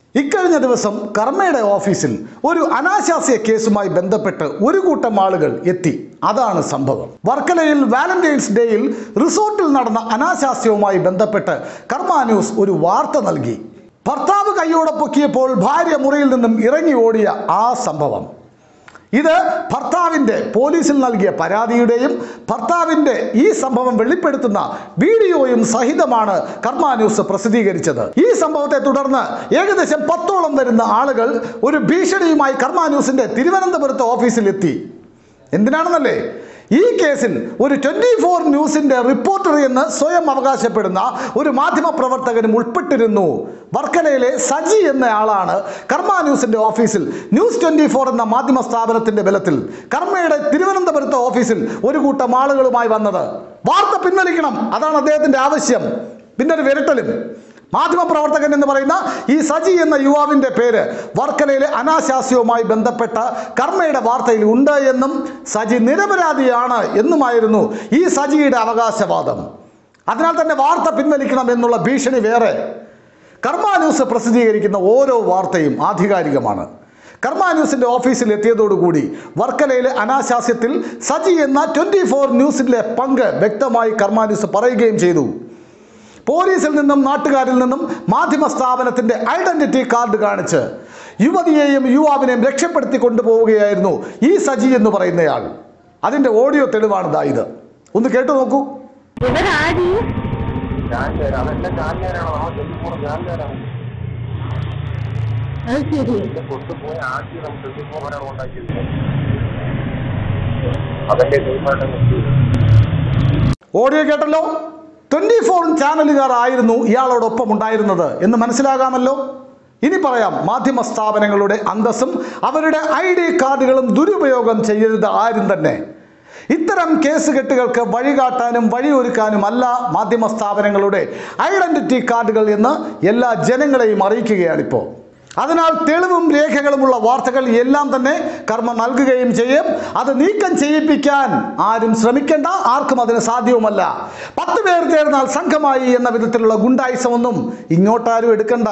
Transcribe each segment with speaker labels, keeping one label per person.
Speaker 1: ഇക്കഴിഞ്ഞ ദിവസം കർമ്മയുടെ ഓഫീസിൽ ഒരു അനാശാസ്യ കേസുമായി ബന്ധപ്പെട്ട് ഒരു കൂട്ടം ആളുകൾ എത്തി അതാണ് സംഭവം വർക്കലയിൽ വാലന്റൈൻസ് ഡേയിൽ റിസോർട്ടിൽ നടന്ന അനാശാസ്യവുമായി ബന്ധപ്പെട്ട് കർമ്മ ന്യൂസ് ഒരു വാർത്ത നൽകി ഭർത്താവ് കൈയോടെ പൊക്കിയപ്പോൾ ഭാര്യ മുറിയിൽ നിന്നും ഇറങ്ങി ഓടിയ ആ സംഭവം ഇത് ഭർത്താവിൻ്റെ പോലീസിൽ നൽകിയ പരാതിയുടെയും ഭർത്താവിൻ്റെ ഈ സംഭവം വെളിപ്പെടുത്തുന്ന വീഡിയോയും സഹിതമാണ് കർമ്മ ന്യൂസ് പ്രസിദ്ധീകരിച്ചത് ഈ സംഭവത്തെ തുടർന്ന് ഏകദേശം പത്തോളം വരുന്ന ആളുകൾ ഒരു ഭീഷണിയുമായി കർമ്മ ന്യൂസിന്റെ തിരുവനന്തപുരത്ത് ഓഫീസിലെത്തി എന്തിനാണെന്നല്ലേ ഈ കേസിൽ ഒരു ട്വന്റി ഫോർ ന്യൂസിന്റെ റിപ്പോർട്ടർ എന്ന് സ്വയം അവകാശപ്പെടുന്ന ഒരു മാധ്യമ പ്രവർത്തകനും ഉൾപ്പെട്ടിരുന്നു വർക്കലയിലെ സജി എന്ന ആളാണ് കർമ്മ ന്യൂസിന്റെ ഓഫീസിൽ ന്യൂസ് ട്വന്റി ഫോർ എന്ന മാധ്യമ സ്ഥാപനത്തിന്റെ ബലത്തിൽ കർമ്മയുടെ തിരുവനന്തപുരത്തെ ഓഫീസിൽ ഒരു കൂട്ടം ആളുകളുമായി വന്നത് വാർത്ത പിൻവലിക്കണം അതാണ് അദ്ദേഹത്തിന്റെ ആവശ്യം പിന്നെ ഒരു വിരട്ടലും മാധ്യമപ്രവർത്തകൻ എന്ന് പറയുന്ന ഈ സജി എന്ന യുവാവിന്റെ പേര് വർക്കലയിലെ അനാശാസ്യവുമായി ബന്ധപ്പെട്ട കർമ്മയുടെ വാർത്തയിൽ ഉണ്ട് എന്നും സജി നിരപരാധിയാണ് എന്നുമായിരുന്നു ഈ സജിയുടെ അവകാശവാദം അതിനാൽ തന്നെ വാർത്ത പിൻവലിക്കണം എന്നുള്ള ഭീഷണി വേറെ കർമ്മ ന്യൂസ് പ്രസിദ്ധീകരിക്കുന്ന ഓരോ വാർത്തയും ആധികാരികമാണ് കർമ്മ ന്യൂസിന്റെ ഓഫീസിൽ എത്തിയതോടുകൂടി വർക്കലയിലെ അനാശാസ്യത്തിൽ സജി എന്ന ട്വന്റി ഫോർ ന്യൂസിലെ പങ്ക് വ്യക്തമായി കർമ്മ ന്യൂസ് പറയുകയും ചെയ്തു പോലീസിൽ നിന്നും നാട്ടുകാരിൽ നിന്നും മാധ്യമ സ്ഥാപനത്തിന്റെ ഐഡന്റിറ്റി കാർഡ് കാണിച്ച് യുവതിയെയും യുവാവിനെയും രക്ഷപ്പെടുത്തി കൊണ്ടുപോവുകയായിരുന്നു ഈ സജി എന്ന് പറയുന്നയാൾ അതിന്റെ ഓഡിയോ തെളിവാണ് ദാ ഇത് ഒന്ന് കേട്ടു നോക്കൂ
Speaker 2: ഇവരാടി
Speaker 3: ഞാൻകാര് അതെല്ലാം ഞാൻകാരാണ് നമ്മൾ ട്വന്റി ഞാൻകാരാണ്
Speaker 2: അത് ശരി
Speaker 3: എന്റെ കൊണ്ടുപോയി ആക്കി നമ്മൾ ട്വന്റി ഫോറിനാണ് ഉണ്ടാക്കിയത് അതെന്റെ തീരുമാനം
Speaker 1: ഓഡിയോ കേട്ടല്ലോ ട്വന്റി ഫോർ ചാനലുകാർ ആയിരുന്നു ഇയാളോടൊപ്പം ഉണ്ടായിരുന്നത് എന്ന് മനസ്സിലാകാമല്ലോ ഇനി പറയാം മാധ്യമ സ്ഥാപനങ്ങളുടെ അന്തസ്സും അവരുടെ ഐ ഡി കാർഡുകളും ദുരുപയോഗം ചെയ്യരുത് ആരും തന്നെ ഇത്തരം കേസ് കെട്ടുകൾക്ക് വഴികാട്ടാനും വഴിയൊരുക്കാനും അല്ല മാധ്യമ സ്ഥാപനങ്ങളുടെ ഐഡന്റിറ്റി കാർഡുകൾ എന്ന് എല്ലാ ജനങ്ങളെയും അറിയിക്കുകയാണിപ്പോൾ അതിനാൽ തെളിവും രേഖകളുമുള്ള വാർത്തകൾ എല്ലാം തന്നെ കർമ്മ നൽകുകയും ചെയ്യും അത് നീക്കം ചെയ്യിപ്പിക്കാൻ ആരും ശ്രമിക്കേണ്ട ആർക്കും അതിന് സാധ്യവുമല്ല പത്ത് പേർ ചേർന്നാൽ സംഘമായി എന്ന വിധത്തിലുള്ള ഗുണ്ടായുസമൊന്നും ഇങ്ങോട്ടാരും എടുക്കണ്ട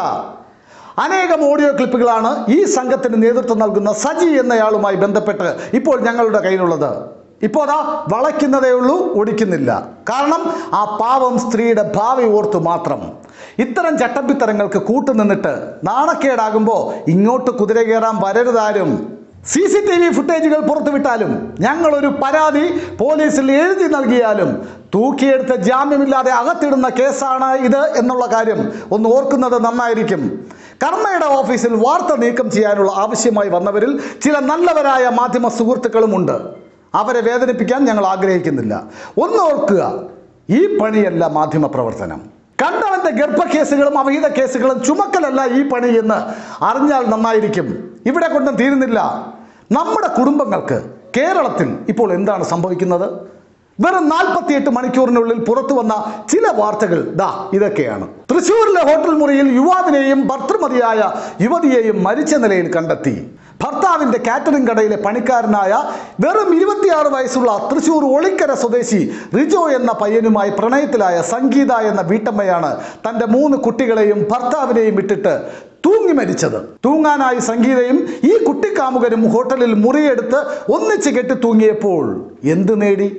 Speaker 1: അനേകം ഓഡിയോ ക്ലിപ്പുകളാണ് ഈ സംഘത്തിന് നേതൃത്വം നൽകുന്ന സജി എന്നയാളുമായി ബന്ധപ്പെട്ട് ഇപ്പോൾ ഞങ്ങളുടെ കയ്യിലുള്ളത് ഇപ്പോൾ അതാ വളയ്ക്കുന്നതേ ഉള്ളൂ ഒടിക്കുന്നില്ല കാരണം ആ പാവം സ്ത്രീയുടെ ഭാവി ഓർത്തു മാത്രം ഇത്തരം ചട്ടമ്പിത്തരങ്ങൾക്ക് കൂട്ടുനിന്നിട്ട് നാണക്കേടാകുമ്പോൾ ഇങ്ങോട്ട് കുതിര കയറാൻ വരരുതാരും സി സി ടി വി ഫുട്ടേജുകൾ പുറത്തുവിട്ടാലും ഞങ്ങളൊരു പരാതി പോലീസിൽ എഴുതി നൽകിയാലും തൂക്കിയെടുത്ത് ജാമ്യമില്ലാതെ അകത്തിടുന്ന കേസാണ് ഇത് എന്നുള്ള കാര്യം ഒന്ന് ഓർക്കുന്നത് നന്നായിരിക്കും കർമ്മയുടെ ഓഫീസിൽ വാർത്ത നീക്കം ചെയ്യാനുള്ള ആവശ്യമായി വന്നവരിൽ ചില നല്ലവരായ മാധ്യമ സുഹൃത്തുക്കളുമുണ്ട് അവരെ വേദനിപ്പിക്കാൻ ഞങ്ങൾ ആഗ്രഹിക്കുന്നില്ല ഒന്ന് ഓർക്കുക ഈ പണിയല്ല മാധ്യമ പ്രവർത്തനം കണ്ടവന്റെ ഗർഭക്കേസുകളും അവിഹിത കേസുകളും ചുമക്കലല്ല ഈ പണി എന്ന് അറിഞ്ഞാൽ നന്നായിരിക്കും ഇവിടെ കൊണ്ടും തീരുന്നില്ല നമ്മുടെ കുടുംബങ്ങൾക്ക് കേരളത്തിൽ ഇപ്പോൾ എന്താണ് സംഭവിക്കുന്നത് വെറും നാൽപ്പത്തിയെട്ട് മണിക്കൂറിനുള്ളിൽ പുറത്തു വന്ന ചില വാർത്തകൾ ദാ ഇതൊക്കെയാണ് തൃശൂരിലെ ഹോട്ടൽ മുറിയിൽ യുവാവിനെയും ഭർത്തൃമതിയായ യുവതിയെയും മരിച്ച നിലയിൽ കണ്ടെത്തി ഭർത്താവിന്റെ കാറ്ററിംഗ് കടയിലെ പണിക്കാരനായ വെറും ഇരുപത്തിയാറ് വയസ്സുള്ള തൃശൂർ ഒളിക്കര സ്വദേശി റിജോ എന്ന പയ്യനുമായി പ്രണയത്തിലായ സംഗീത എന്ന വീട്ടമ്മയാണ് തന്റെ മൂന്ന് കുട്ടികളെയും ഭർത്താവിനെയും ഇട്ടിട്ട് തൂങ്ങി മരിച്ചത് തൂങ്ങാനായി സംഗീതയും ഈ കുട്ടിക്കാമുകനും ഹോട്ടലിൽ മുറിയെടുത്ത് ഒന്നിച്ച് കെട്ടി തൂങ്ങിയപ്പോൾ എന്ത് നേടി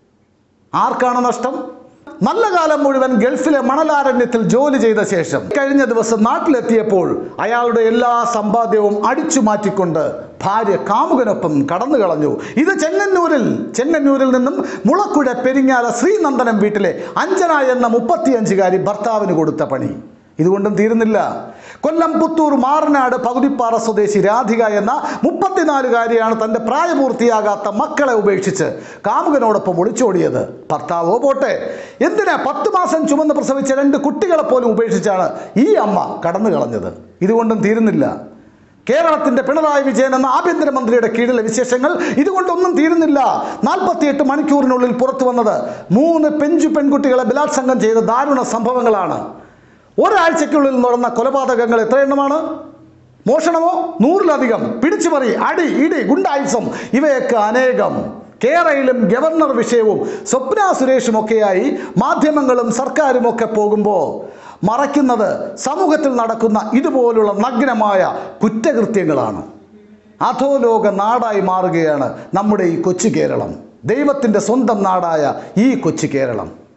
Speaker 1: ആർക്കാണ് നഷ്ടം നല്ല കാലം മുഴുവൻ ഗൾഫിലെ മണലാരണ്യത്തിൽ ജോലി ചെയ്ത ശേഷം കഴിഞ്ഞ ദിവസം നാട്ടിലെത്തിയപ്പോൾ അയാളുടെ എല്ലാ സമ്പാദ്യവും അടിച്ചു മാറ്റിക്കൊണ്ട് ഭാര്യ കാമുകനൊപ്പം കടന്നു കളഞ്ഞു ഇത് ചെങ്ങന്നൂരിൽ ചെങ്ങന്നൂരിൽ നിന്നും മുളക്കുഴ പെരിങ്ങാല ശ്രീനന്ദനം വീട്ടിലെ അഞ്ജന എന്ന മുപ്പത്തിയഞ്ചുകാരി ഭർത്താവിന് കൊടുത്ത പണി ഇതുകൊണ്ടും തീരുന്നില്ല കൊല്ലം പുത്തൂർ മാറനാട് പകുതിപ്പാറ സ്വദേശി രാധിക എന്ന മുപ്പത്തിനാലുകാരിയാണ് തൻ്റെ പ്രായപൂർത്തിയാകാത്ത മക്കളെ ഉപേക്ഷിച്ച് കാമുകനോടൊപ്പം ഒളിച്ചോടിയത് ഭർത്താവോ പോട്ടെ എന്തിനാ പത്ത് മാസം ചുമന്ന് പ്രസവിച്ച രണ്ട് കുട്ടികളെ പോലും ഉപേക്ഷിച്ചാണ് ഈ അമ്മ കടന്നു കളഞ്ഞത് ഇതുകൊണ്ടും തീരുന്നില്ല കേരളത്തിന്റെ പിണറായി വിജയൻ എന്ന ആഭ്യന്തരമന്ത്രിയുടെ കീഴിലെ വിശേഷങ്ങൾ ഇതുകൊണ്ടൊന്നും തീരുന്നില്ല നാൽപ്പത്തിയെട്ട് മണിക്കൂറിനുള്ളിൽ പുറത്തു വന്നത് മൂന്ന് പെഞ്ചു പെൺകുട്ടികളെ ബലാത്സംഗം ചെയ്ത ദാരുണ സംഭവങ്ങളാണ് ഒരാഴ്ചയ്ക്കുള്ളിൽ നടന്ന കൊലപാതകങ്ങൾ എത്ര എണ്ണമാണ് മോഷണമോ നൂറിലധികം പിടിച്ചുപറി അടി ഇടി ഗുണ്ടായുസം ഇവയൊക്കെ അനേകം കേരളയിലും ഗവർണർ വിഷയവും സ്വപ്ന സുരേഷും ഒക്കെയായി മാധ്യമങ്ങളും സർക്കാരും ഒക്കെ പോകുമ്പോൾ മറയ്ക്കുന്നത് സമൂഹത്തിൽ നടക്കുന്ന ഇതുപോലുള്ള നഗ്നമായ കുറ്റകൃത്യങ്ങളാണ് അധോലോക നാടായി മാറുകയാണ് നമ്മുടെ ഈ കൊച്ചു കേരളം ദൈവത്തിൻ്റെ സ്വന്തം നാടായ ഈ കൊച്ചു കേരളം